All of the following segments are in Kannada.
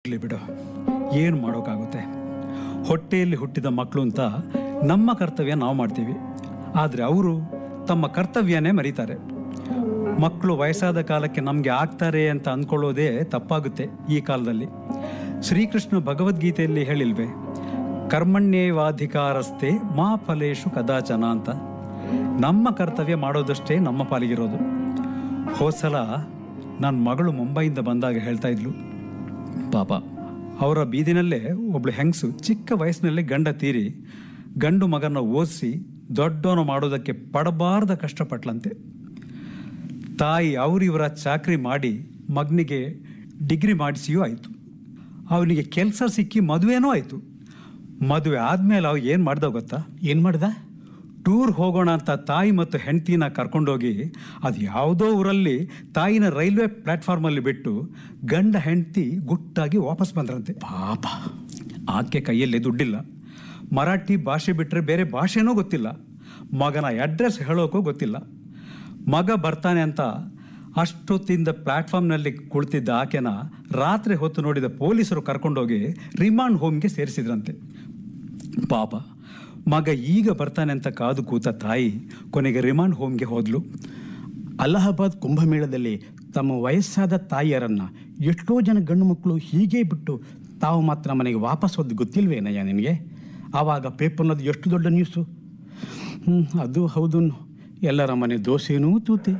ಇರ್ಲಿ ಬಿಡು ಏನು ಮಾಡೋಕ್ಕಾಗುತ್ತೆ ಹೊಟ್ಟೆಯಲ್ಲಿ ಹುಟ್ಟಿದ ಮಕ್ಕಳು ಅಂತ ನಮ್ಮ ಕರ್ತವ್ಯ ನಾವು ಮಾಡ್ತೀವಿ ಆದರೆ ಅವರು ತಮ್ಮ ಕರ್ತವ್ಯನೇ ಮರೀತಾರೆ ಮಕ್ಕಳು ವಯಸ್ಸಾದ ಕಾಲಕ್ಕೆ ನಮಗೆ ಆಗ್ತಾರೆ ಅಂತ ಅಂದ್ಕೊಳ್ಳೋದೇ ತಪ್ಪಾಗುತ್ತೆ ಈ ಕಾಲದಲ್ಲಿ ಶ್ರೀಕೃಷ್ಣ ಭಗವದ್ಗೀತೆಯಲ್ಲಿ ಹೇಳಿಲ್ವೇ ಕರ್ಮಣ್ಯೇವಾಧಿಕಾರಸ್ಥೆ ಮಾ ಫಲೇಶು ಕದಾಚನ ಅಂತ ನಮ್ಮ ಕರ್ತವ್ಯ ಮಾಡೋದಷ್ಟೇ ನಮ್ಮ ಪಾಲಿಗಿರೋದು ಹೋದ್ಸಲ ನನ್ನ ಮಗಳು ಮುಂಬೈಯಿಂದ ಬಂದಾಗ ಹೇಳ್ತಾ ಇದ್ಲು ಪಾಪ ಅವರ ಬೀದಿನಲ್ಲೇ ಒಬ್ಳು ಹೆಂಗಸು ಚಿಕ್ಕ ವಯಸ್ಸಿನಲ್ಲೇ ಗಂಡ ತೀರಿ ಗಂಡು ಮಗನ ಓದಿಸಿ ದೊಡ್ಡವನು ಮಾಡೋದಕ್ಕೆ ಪಡಬಾರ್ದ ಕಷ್ಟಪಟ್ಲಂತೆ ತಾಯಿ ಅವರಿವರ ಚಾಕ್ರಿ ಮಾಡಿ ಮಗನಿಗೆ ಡಿಗ್ರಿ ಮಾಡಿಸಿಯೂ ಆಯಿತು ಅವನಿಗೆ ಕೆಲಸ ಸಿಕ್ಕಿ ಮದುವೆನೂ ಆಯಿತು ಮದುವೆ ಆದಮೇಲೆ ಅವ ಏನು ಮಾಡ್ದ ಗೊತ್ತಾ ಏನು ಮಾಡ್ದ ಟೂರ್ ಹೋಗೋಣ ಅಂತ ತಾಯಿ ಮತ್ತು ಹೆಂಡತಿನ ಕರ್ಕೊಂಡೋಗಿ ಅದು ಯಾವುದೋ ಊರಲ್ಲಿ ತಾಯಿನ ರೈಲ್ವೆ ಪ್ಲ್ಯಾಟ್ಫಾರ್ಮಲ್ಲಿ ಬಿಟ್ಟು ಗಂಡ ಹೆಂಡತಿ ಗುಟ್ಟಾಗಿ ವಾಪಸ್ ಬಂದ್ರಂತೆ ಪಾಪ ಆಕೆ ಕೈಯಲ್ಲಿ ದುಡ್ಡಿಲ್ಲ ಮರಾಠಿ ಭಾಷೆ ಬಿಟ್ಟರೆ ಬೇರೆ ಭಾಷೆನೂ ಗೊತ್ತಿಲ್ಲ ಮಗನ ಅಡ್ರೆಸ್ ಹೇಳೋಕ್ಕೂ ಗೊತ್ತಿಲ್ಲ ಮಗ ಬರ್ತಾನೆ ಅಂತ ಅಷ್ಟೊತ್ತಿಂದ ಪ್ಲ್ಯಾಟ್ಫಾರ್ಮ್ನಲ್ಲಿ ಕುಳಿತಿದ್ದ ಆಕೆನ ರಾತ್ರಿ ಹೊತ್ತು ನೋಡಿದ ಪೊಲೀಸರು ಕರ್ಕೊಂಡೋಗಿ ರಿಮಾಂಡ್ ಹೋಮ್ಗೆ ಸೇರಿಸಿದ್ರಂತೆ ಪಾಪ ಮಗ ಈಗ ಬರ್ತಾನೆ ಅಂತ ಕಾದು ಕೂತ ತಾಯಿ ಕೊನೆಗೆ ರಿಮಾಂಡ್ ಹೋಮ್ಗೆ ಹೋದ್ಲು ಅಲಹಾಬಾದ್ ಕುಂಭಮೇಳದಲ್ಲಿ ತಮ್ಮ ವಯಸ್ಸಾದ ತಾಯಿಯರನ್ನ ಎಷ್ಟೋ ಜನ ಗಂಡು ಮಕ್ಕಳು ಹೀಗೆ ಬಿಟ್ಟು ತಾವು ಮಾತ್ರ ಮನೆಗೆ ವಾಪಸ್ ಹೋದ್ ಗೊತ್ತಿಲ್ವೇನಯ್ಯ ನಿನಗೆ ಆವಾಗ ಪೇಪರ್ನದು ಎಷ್ಟು ದೊಡ್ಡ ನ್ಯೂಸು ಹ್ಞೂ ಅದು ಹೌದು ಎಲ್ಲರ ಮನೆ ದೋಸೆನೂ ತೂತೆ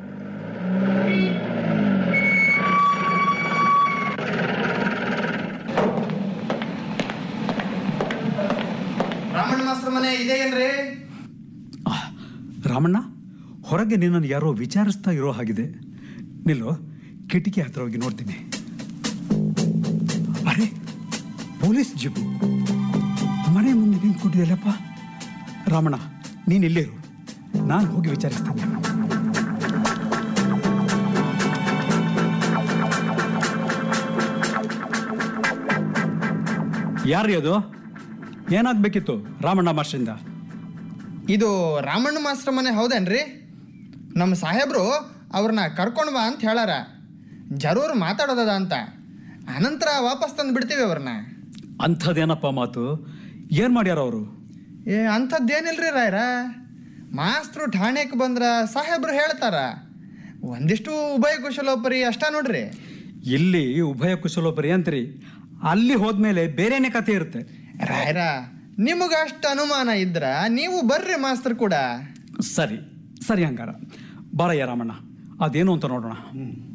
ಬ್ರಾಹ್ಮಣ ಮಾಸ್ತರ ಮನೆ ಇದೆ ಏನ್ರಿ ಆಹ್, ರಾಮಣ್ಣ ಹೊರಗೆ ನಿನ್ನನ್ನು ಯಾರೋ ವಿಚಾರಿಸ್ತಾ ಇರೋ ಹಾಗಿದೆ ನಿಲ್ಲು ಕಿಟಕಿ ಹತ್ರ ಹೋಗಿ ನೋಡ್ತೀನಿ ಅರೆ ಪೊಲೀಸ್ ಜಿಬು ಮನೆ ಮುಂದೆ ನಿಂತ್ಕೊಂಡಿದ್ದಲ್ಲಪ್ಪ ರಾಮಣ್ಣ ನೀನು ಇಲ್ಲೇ ಇರು ನಾನು ಹೋಗಿ ವಿಚಾರಿಸ್ತೇನೆ ಯಾರ್ರೀ ಅದು ಏನಾಗಬೇಕಿತ್ತು ರಾಮಣ್ಣ ಮಾಸ್ಟ್ರಿಂದ ಇದು ರಾಮಣ್ಣ ಮಾಸ್ತರ ಮನೆ ಹೌದೇನ್ರಿ ನಮ್ಮ ಸಾಹೇಬ್ರು ಅವ್ರನ್ನ ಕರ್ಕೊಂಡು ಬಾ ಅಂತ ಹೇಳಾರ ಜರೂರ್ ಮಾತಾಡೋದದ ಅಂತ ಅನಂತರ ವಾಪಸ್ ತಂದು ಬಿಡ್ತೀವಿ ಅವ್ರನ್ನ ಅಂಥದ್ದೇನಪ್ಪ ಮಾತು ಏನು ಮಾಡ್ಯಾರ ಅವರು ಏ ಅಂಥದ್ದೇನಿಲ್ರಿ ರಾಯರ ಮಾಸ್ತರು ಠಾಣೆಗೆ ಬಂದ್ರ ಸಾಹೇಬ್ರು ಹೇಳ್ತಾರ ಒಂದಿಷ್ಟು ಉಭಯ ಕುಶಲೋಪರಿ ಅಷ್ಟ ನೋಡ್ರಿ ಇಲ್ಲಿ ಉಭಯ ಕುಶಲೋಪರಿ ಅಂತೀರಿ ಅಲ್ಲಿ ಹೋದ್ಮೇಲೆ ಬೇರೆನೇ ಕಥೆ ಇರುತ್ತೆ ರಾಯರ ನಿಮಗೆ ಅಷ್ಟು ಅನುಮಾನ ಇದ್ರ ನೀವು ಬರ್ರಿ ಮಾಸ್ತರ್ ಕೂಡ ಸರಿ ಸರಿ ಹಂಗಾರ ಬಾರಯ್ಯ ರಾಮಣ್ಣ ಅದೇನು ಅಂತ ನೋಡೋಣ ಹ್ಞೂ